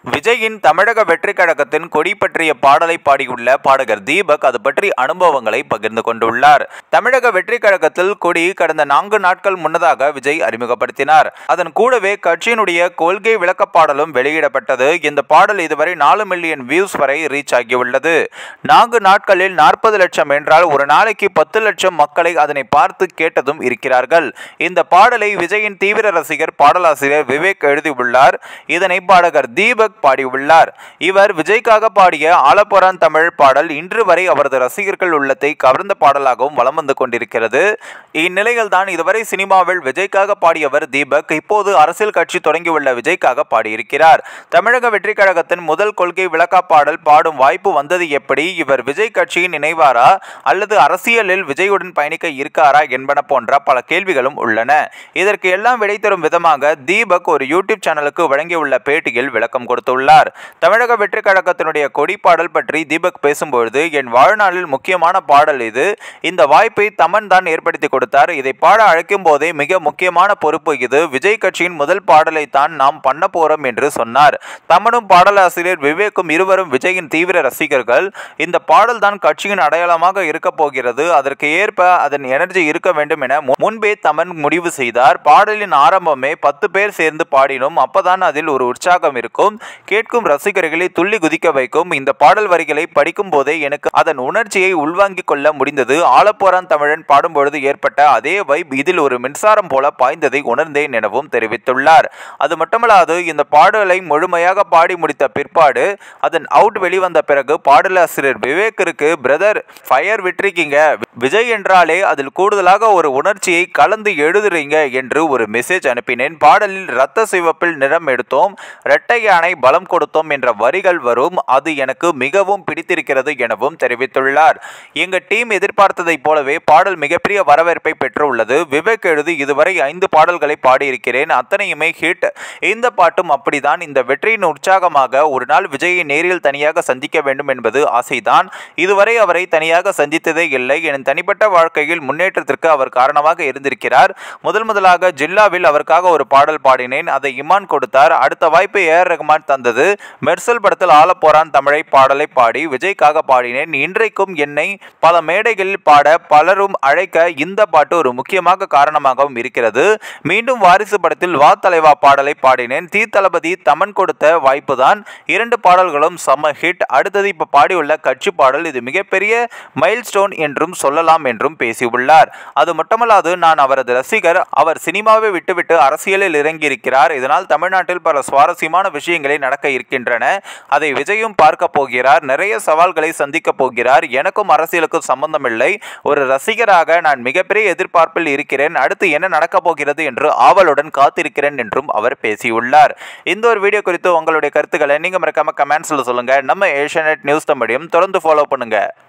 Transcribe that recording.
விஜயின் தமிழக வெற்றி கழகத்தின் கொடி பற்றிய பாடலை பாடியுள்ள பாடகர் தீபக் அது பற்றி அனுபவங்களை பகிர்ந்து கொண்டுள்ளார் தமிழக வெற்றி கழகத்தில் கொடி கடந்த நான்கு நாட்கள் முன்னதாக விஜய் அறிமுகப்படுத்தினார் அதன் கூடவே கட்சியினுடைய கொள்கை விளக்க பாடலும் வெளியிடப்பட்டது இந்த பாடல் இதுவரை நாலு மில்லியன் வியூஸ் வரை ரீச் ஆகியுள்ளது நான்கு நாட்களில் நாற்பது லட்சம் என்றால் ஒரு நாளைக்கு பத்து லட்சம் மக்களை அதனை பார்த்து கேட்டதும் இருக்கிறார்கள் இந்த பாடலை விஜயின் தீவிர ரசிகர் பாடலாசிரியர் விவேக் எழுதியுள்ளார் இதனை பாடகர் தீபக் பாடியுள்ளார் இவர் விஜய்க்காக பாடிய ஆலப்புறான் தமிழ் பாடல் இன்று வரை அவரது ரசிகர்கள் உள்ளத்தை கவர்ந்த பாடலாகவும் வலம் வந்து கொண்டிருக்கிறது இந்நிலையில் தான் இதுவரை சினிமாவில் விஜய்க்காக பாடியவர் தீபக் இப்போது அரசியல் கட்சி தொடங்கியுள்ள விஜய்க்காக பாடியிருக்கிறார் தமிழக வெற்றி கழகத்தின் முதல் கொள்கை விளக்கா பாடல் பாடும் வாய்ப்பு வந்தது எப்படி இவர் விஜய் கட்சியின் இணைவாரா அல்லது அரசியலில் விஜயுடன் பயணிக்க இருக்காரா என்பன போன்ற பல கேள்விகளும் உள்ளன இதற்கு எல்லாம் விடை தரும் விதமாக தீபக் ஒரு யூடியூப் சேனலுக்கு வழங்கியுள்ள பேட்டியில் விளக்கம் கொடுத்துள்ளார் தமிழக வெற்றி கழகத்தினுடைய கொடி பாடல் பற்றி தீபக் பேசும்பொழுது என் வாழ்நாளில் முக்கியமான பாடல் இது இந்த வாய்ப்பை தமன் தான் ஏற்படுத்தி கொடுத்தார் இதை பாட அழைக்கும் போதே மிக முக்கியமான பொறுப்பு இது விஜய் கட்சியின் முதல் பாடலை தான் நாம் பண்ண போறோம் என்று சொன்னார் தமனும் பாடலாசிரியர் விவேக்கும் இருவரும் விஜயின் தீவிர ரசிகர்கள் இந்த பாடல் தான் கட்சியின் அடையாளமாக இருக்க போகிறது அதற்கு ஏற்ப அதன் எனர்ஜி இருக்க வேண்டும் என மு- முன்பே தமன் முடிவு செய்தார் பாடலின் ஆரம்பமே பத்து பேர் சேர்ந்து பாடினோம் அப்பதான் அதில் ஒரு உற்சாகம் இருக்கும் கேட்கும் ரசிகர்களை துள்ளி குதிக்க வைக்கும் இந்த பாடல் வரிகளை படிக்கும் போதே எனக்கு அதன் உணர்ச்சியை உள்வாங்கிக் கொள்ள முடிந்தது ஆலப்போரான் தமிழன் பாடும்பொழுது ஏற்பட்ட அதே வைப் இதில் ஒரு மின்சாரம் போல பாய்ந்ததை உணர்ந்தேன் எனவும் தெரிவித்துள்ளார் அது மட்டுமல்லாது இந்த பாடலை முழுமையாக பாடி முடித்த பிற்பாடு அதன் அவுட் வெளிவந்த பிறகு பாடலாசிரியர் விவேக்கிற்கு பிரதர் ஃபயர் விட்டுருக்கீங்க விஜய் என்றாலே அதில் கூடுதலாக ஒரு உணர்ச்சியை கலந்து எழுதுறீங்க என்று ஒரு மெசேஜ் அனுப்பினேன் பாடலில் ரத்த சிவப்பில் நிறம் எடுத்தோம் இரட்டை யானை பலம் கொடுத்தோம் என்ற வரிகள் வரும் அது எனக்கு மிகவும் பிடித்திருக்கிறது எனவும் தெரிவித்துள்ளார் எங்க டீம் எதிர்பார்த்ததைப் போலவே பாடல் மிகப்பெரிய வரவேற்பை பெற்றுள்ளது விவேக் எழுதி இதுவரை ஐந்து பாடல்களை பாடியிருக்கிறேன் அத்தனையுமே ஹிட் இந்த பாட்டும் அப்படிதான் இந்த வெற்றியின் உற்சாகமாக ஒரு நாள் விஜயை நேரில் தனியாக சந்திக்க வேண்டும் என்பது ஆசைதான் இதுவரை அவரை தனியாக சந்தித்ததே இல்லை என் தனிப்பட்ட வாழ்க்கையில் முன்னேற்றத்திற்கு அவர் காரணமாக இருந்திருக்கிறார் முதல் முதலாக ஜில்லாவில் அவருக்காக ஒரு பாடல் பாடினேன் அதை இமான் கொடுத்தார் அடுத்த வாய்ப்பை ஏஆர் ரஹ்மான் தந்தது மெர்சல் படத்தில் ஆலப்போரான் தமிழை பாடலை பாடி விஜய்க்காக பாடினேன் இன்றைக்கும் என்னை பல மேடைகளில் பாட பலரும் அழைக்க இந்த பாட்டு ஒரு முக்கியமாக காரணமாகவும் இருக்கிறது மீண்டும் வாரிசு படத்தில் வா தலைவா பாடலை பாடினேன் தீ தளபதி தமன் கொடுத்த வாய்ப்பு தான் இரண்டு பாடல்களும் செம்ம ஹிட் அடுத்தது இப்ப பாடியுள்ள கட்சி பாடல் இது மிகப்பெரிய மைல் ஸ்டோன் என்றும் சொல்லலாம் என்றும் பேசியுள்ளார் அது மட்டுமல்லாது நான் அவரது ரசிகர் அவர் சினிமாவை விட்டுவிட்டு அரசியலில் இறங்கியிருக்கிறார் இதனால் தமிழ்நாட்டில் பல சுவாரஸ்யமான விஷயங்களை நடக்க இருக்கின்றன அதை விஜயும் பார்க்க போகிறார் நிறைய சவால்களை சந்திக்க போகிறார் எனக்கும் அரசியலுக்கும் சம்பந்தமில்லை ஒரு ரசிகராக நான் மிகப்பெரிய எதிர்பார்ப்பில் இருக்கிறேன் அடுத்து என்ன நடக்கப் போகிறது என்று ஆவலுடன் காத்திருக்கிறேன் என்றும் அவர் பேசியுள்ளார் இந்த ஒரு வீடியோ குறித்து உங்களுடைய கருத்துக்களை நீங்க மறக்காம கமெண்ட்ஸ்ல சொல்லுங்க நம்ம ஏஷியநெட் நியூஸ் தமிழையும் தொடர்ந்து ஃபாலோ பண்ணுங்க